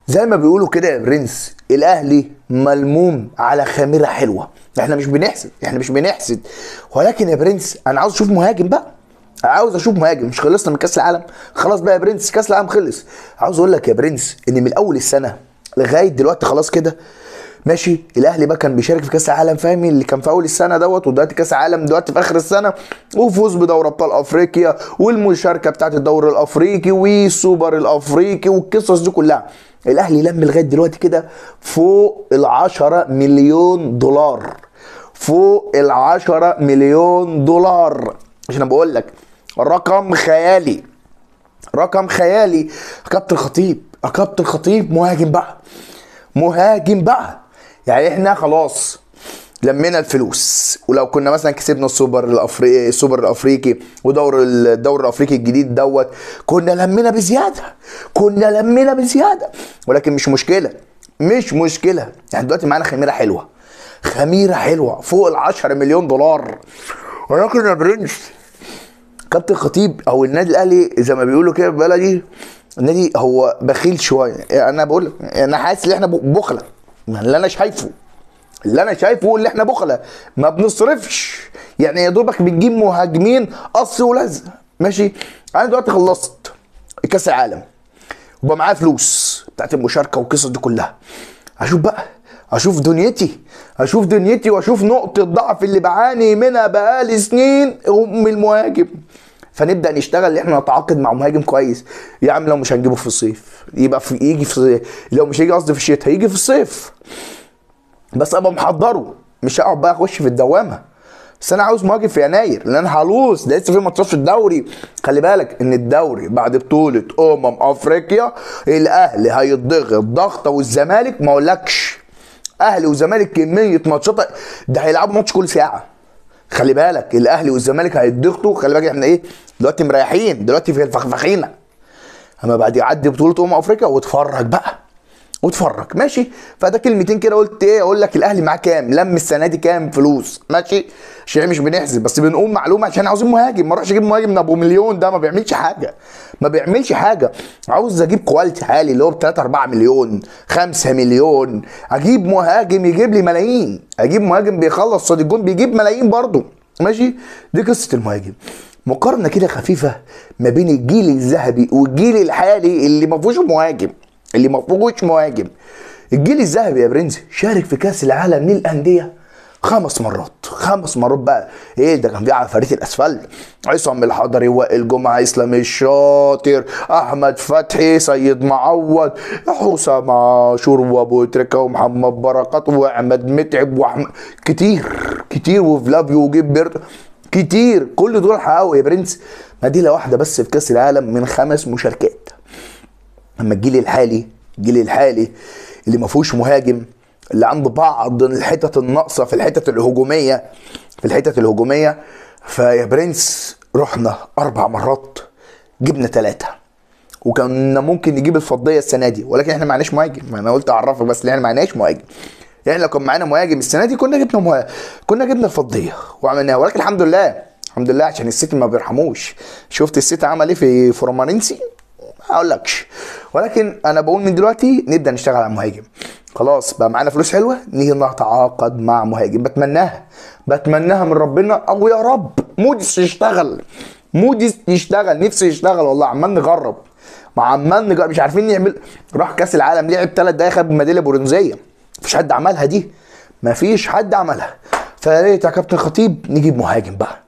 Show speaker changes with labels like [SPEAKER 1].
[SPEAKER 1] زي ما بيقولوا كده يا برنس الاهلي ملموم على خميره حلوه احنا مش بنحسد احنا مش بنحسد ولكن يا برنس انا عاوز اشوف مهاجم بقى عاوز اشوف مهاجم مش خلصنا من كاس العالم خلاص بقى يا برنس كاس العالم خلص عاوز اقول لك يا برنس ان من اول السنه لغايه دلوقتي خلاص كده ماشي الاهلي بقى كان بيشارك في كاس العالم فاهمي اللي كان في اول السنه دوت ودلوقتي كاس العالم دلوقتي في اخر السنه وفوز بدوري ابطال افريقيا والمشاركه بتاعت الدوري الافريقي والسوبر الافريقي والقصص دي كلها الاهلي لم لغايه دلوقتي كده فوق ال 10 مليون دولار فوق ال 10 مليون دولار عشان انا بقول لك رقم خيالي رقم خيالي كابتن الخطيب كابتن الخطيب مهاجم بقى مهاجم بقى يعني احنا خلاص لمينا الفلوس ولو كنا مثلا كسبنا السوبر الافريقي السوبر الافريقي ودور الدوري الافريقي الجديد دوت كنا لمينا بزياده كنا لمينا بزياده ولكن مش مشكله مش مشكله يعني دلوقتي معانا خميره حلوه خميره حلوه فوق ال 10 مليون دولار ولكن يا برنس كابتن خطيب او النادي الاهلي زي ما بيقولوا كده بلدي النادي هو بخيل شويه يعني انا بقول لك انا حاسس ان احنا بخله اللي انا شايفه اللي انا شايفه اللي احنا بخله ما بنصرفش يعني يا دوبك بنجيب مهاجمين قص ولزق ماشي انا دلوقتي خلصت كاس العالم وبقى معايا فلوس بتاعت المشاركه والقصص دي كلها اشوف بقى اشوف دنيتي اشوف دنيتي واشوف نقطه الضعف اللي بعاني منها بقالي سنين ام المهاجم فنبدا نشتغل ان احنا نتعاقد مع مهاجم كويس يا عم لو مش هنجيبه في الصيف يبقى في يجي في لو مش هيجي قصدي في الشتاء هيجي في الصيف بس ابقى محضره مش هقعد بقى اخش في الدوامه بس انا عاوز مهاجم في يناير لان انا هلوص ده لسه في ماتشات في الدوري خلي بالك ان الدوري بعد بطوله امم افريقيا الاهلي هيتضغط ضغطه والزمالك ما اقولكش اهلي وزمالك كميه ماتشات ده هيلعبوا ماتش كل ساعه خلي بالك الاهلي والزمالك هيتضغطوا خلي بالك احنا ايه دلوقتي مريحين دلوقتي في الفخفخينه اما بعد يعدي بطوله امم افريقيا واتفرج بقى واتفرج ماشي فده كلمتين كده قلت ايه اقول لك الاهلي معاه كام لم السنه دي كام فلوس ماشي عشان مش بنحسب بس بنقول معلومه عشان عاوزين مهاجم ما اروحش اجيب مهاجم من ابو مليون ده ما بيعملش حاجه ما بيعملش حاجه عاوز اجيب كواليتي عالي اللي هو ب 3 4 مليون 5 مليون اجيب مهاجم يجيب لي ملايين اجيب مهاجم بيخلص صاد الجون بيجيب ملايين برضه ماشي دي قصه المهاجم مقارنه كده خفيفه ما بين الجيل الذهبي والجيل الحالي اللي ما فيهوش مهاجم اللي ما فيهوش مهاجم الجيل الذهبي يا برنس شارك في كاس العالم للانديه خمس مرات خمس مرات بقى ايه ده كان في عفاريت الاسفل عصام الحضري وائل جمعه اسلام الشاطر احمد فتحي سيد معوض حسام عاشور وابو تريكه ومحمد بركات واحمد متعب واحمد كتير كتير وفلافيو وجيبرت كتير كل دول حققوا يا برنس مدينه واحده بس في كاس العالم من خمس مشاركات اما الجيل الحالي الجيل الحالي اللي ما فيهوش مهاجم اللي عنده بعض الحتت الناقصه في الحتت الهجوميه في الحتت الهجوميه فيا برنس رحنا اربع مرات جبنا ثلاثه وكان ممكن نجيب الفضيه السنه دي ولكن احنا معناش مهاجم ما انا قلت اعرفك بس ان احنا معناش مهاجم يعني لو كان معانا مهاجم السنه دي كنا جبنا مهاجم كنا جبنا الفضيه وعملناها ولكن الحمد لله الحمد لله عشان السيتي ما بيرحموش شفت السيتي عمل ايه في فورمارينسي ما اقولكش ولكن انا بقول من دلوقتي نبدا نشتغل على مهاجم خلاص بقى معانا فلوس حلوه نيجي نتعاقد مع مهاجم بتمناها بتمناها من ربنا او يا رب موديس يشتغل موديس يشتغل نفسي يشتغل والله عمال نجرب ما عمال نجرب مش عارفين نعمل راح كاس العالم لعب ثلاث دقايق خد ميداليه برونزيه مفيش حد عملها دي مفيش حد عملها فيا ريت يا كابتن خطيب نجيب مهاجم بقى